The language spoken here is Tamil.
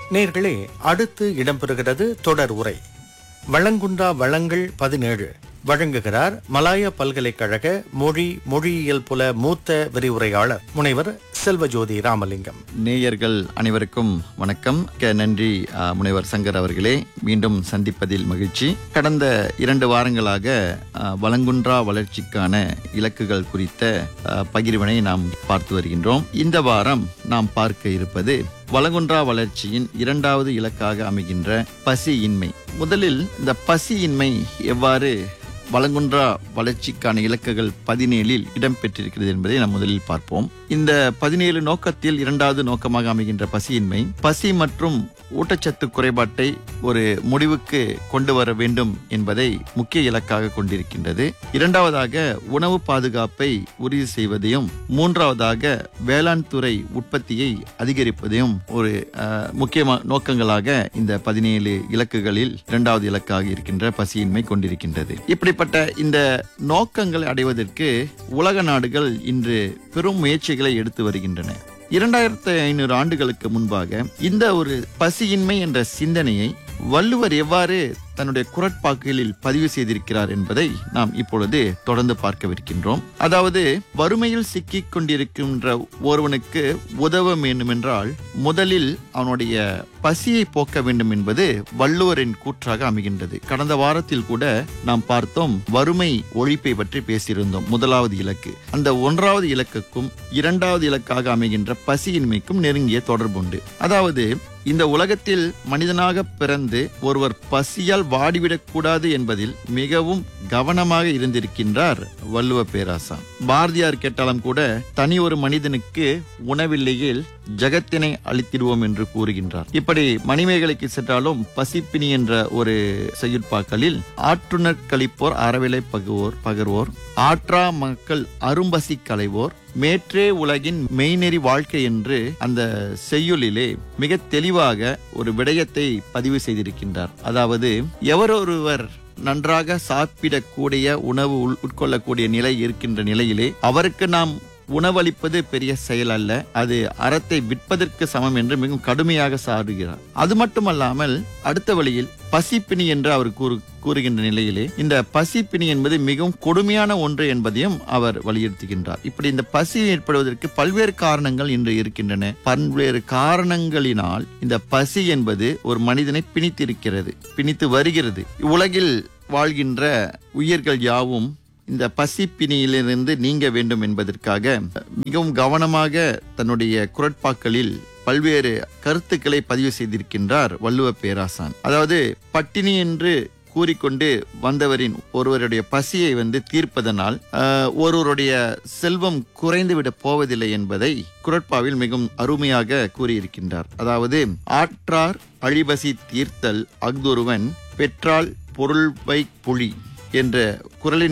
நேர்களே அடுத்து இடம்பெறுகிறது தொடர் உரை வளங்குன்றா வளங்கள் பதினேழு வழங்குகிறார் மலாயா பல்கலைக்கழக மொழி மொழியியல் புல மூத்த விரிவுரையாளர் முனைவர் செல்வஜோதி ராமலிங்கம் நேயர்கள் அனைவருக்கும் வணக்கம் க- நன்றி ஆ, முனைவர் சங்கர் அவர்களே மீண்டும் சந்திப்பதில் மகிழ்ச்சி கடந்த இரண்டு வாரங்களாக ஆ, வளங்குன்றா வளர்ச்சிக்கான இலக்குகள் குறித்த ஆ, பகிர்வினை நாம் பார்த்து வருகின்றோம் இந்த வாரம் நாம் பார்க்க இருப்பது வளங்குன்றா வளர்ச்சியின் இரண்டாவது இலக்காக அமைகின்ற பசியின்மை முதலில் இந்த பசியின்மை எவ்வாறு வளங்குன்றா வளர்ச்சிக்கான இலக்குகள் பதினேழில் இடம்பெற்றிருக்கிறது என்பதை நாம் முதலில் பார்ப்போம் இந்த பதினேழு நோக்கத்தில் இரண்டாவது நோக்கமாக அமைகின்ற பசியின்மை பசி மற்றும் ஊட்டச்சத்து குறைபாட்டை ஒரு முடிவுக்கு கொண்டு வர வேண்டும் என்பதை முக்கிய இலக்காக கொண்டிருக்கின்றது இரண்டாவதாக உணவு பாதுகாப்பை உறுதி செய்வதையும் மூன்றாவதாக வேளாண் துறை உற்பத்தியை அதிகரிப்பதையும் ஒரு அஹ், முக்கிய நோக்கங்களாக இந்த பதினேழு இலக்குகளில் இரண்டாவது இலக்காக இருக்கின்ற பசியின்மை கொண்டிருக்கின்றது இப்படிப்பட்ட இந்த நோக்கங்களை அடைவதற்கு உலக நாடுகள் இன்று பெரும் முயற்சிகளை எடுத்து வருகின்றன இரண்டாயிரத்து ஐநூறு ஆண்டுகளுக்கு முன்பாக இந்த ஒரு பசியின்மை என்ற சிந்தனையை வள்ளுவர் எவ்வாறு தன்னுடைய குரட்பாக்களில் பதிவு செய்திருக்கிறார் என்பதை நாம் இப்பொழுது தொடர்ந்து பார்க்கவிருக்கின்றோம் அதாவது வறுமையில் சிக்கிக் கொண்டிருக்கின்ற ஒருவனுக்கு உதவ வேண்டுமென்றால் முதலில் அவனுடைய பசியை போக்க வேண்டும் என்பது வள்ளுவரின் கூற்றாக அமைகின்றது கடந்த வாரத்தில் கூட நாம் பார்த்தோம் வறுமை ஒழிப்பை பற்றி பேசியிருந்தோம் முதலாவது இலக்கு அந்த ஒன்றாவது இலக்குக்கும் இரண்டாவது இலக்காக அமைகின்ற பசியின்மைக்கும் நெருங்கிய தொடர்புண்டு அதாவது இந்த உலகத்தில் மனிதனாக பிறந்து ஒருவர் பசியால் வாடிவிடக் கூடாது என்பதில் மிகவும் கவனமாக இருந்திருக்கின்றார் வள்ளுவ பேராசான் பாரதியார் கேட்டாலும் கூட தனி ஒரு மனிதனுக்கு உணவில்லையில் ஜகத்தினை அழித்திடுவோம் என்று கூறுகின்றார் இப்படி மணிமேகலைக்கு சென்றாலும் பசிப்பினி என்ற ஒரு செயற்பாக்களில் ஆற்றுணர் கழிப்போர் அறவிலை பகுவோர் பகர்வோர் ஆற்றா மக்கள் அரும்பசி களைவோர் மேற்றே உலகின் மெய்நெறி வாழ்க்கை என்று அந்த செய்யுளிலே மிக தெளிவாக ஒரு விடயத்தை பதிவு செய்திருக்கின்றார் அதாவது எவரொருவர் நன்றாக சாப்பிடக்கூடிய உணவு உள்- உட்கொள்ளக்கூடிய நிலை இருக்கின்ற நிலையிலே அவருக்கு நாம் உணவளிப்பது பெரிய செயல் அல்ல அது அறத்தை விற்பதற்கு சமம் என்று மிகவும் கடுமையாக சாடுகிறார் அது மட்டுமல்லாமல் அடுத்த வழியில் பசிப்பினி என்று அவர் கூறு கூறுகின்ற நிலையிலே இந்த பசிப்பினி என்பது மிகவும் கொடுமையான ஒன்று என்பதையும் அவர் வலியுறுத்துகின்றார் இப்படி இந்த பசி ஏற்படுவதற்கு பல்வேறு காரணங்கள் இன்று இருக்கின்றன பல்வேறு காரணங்களினால் இந்த பசி என்பது ஒரு மனிதனை பிணித்திருக்கிறது பிணித்து வருகிறது உலகில் வாழ்கின்ற உயிர்கள் யாவும் இந்த பசிப்பினியிலிருந்து நீங்க வேண்டும் என்பதற்காக மிகவும் கவனமாக தன்னுடைய குரட்பாக்களில் பல்வேறு கருத்துக்களை பதிவு செய்திருக்கின்றார் வள்ளுவ பேராசான் அதாவது பட்டினி என்று கூறிக்கொண்டு வந்தவரின் ஒருவருடைய பசியை வந்து தீர்ப்பதனால் ஆஹ், ஒருவருடைய செல்வம் குறைந்துவிட போவதில்லை என்பதை குரட்பாவில் மிகவும் அருமையாக கூறியிருக்கின்றார் அதாவது ஆற்றார் அழிபசி தீர்த்தல் அஃதொருவன் பெற்றால் பொருள்வை புலி என்ற குரலின்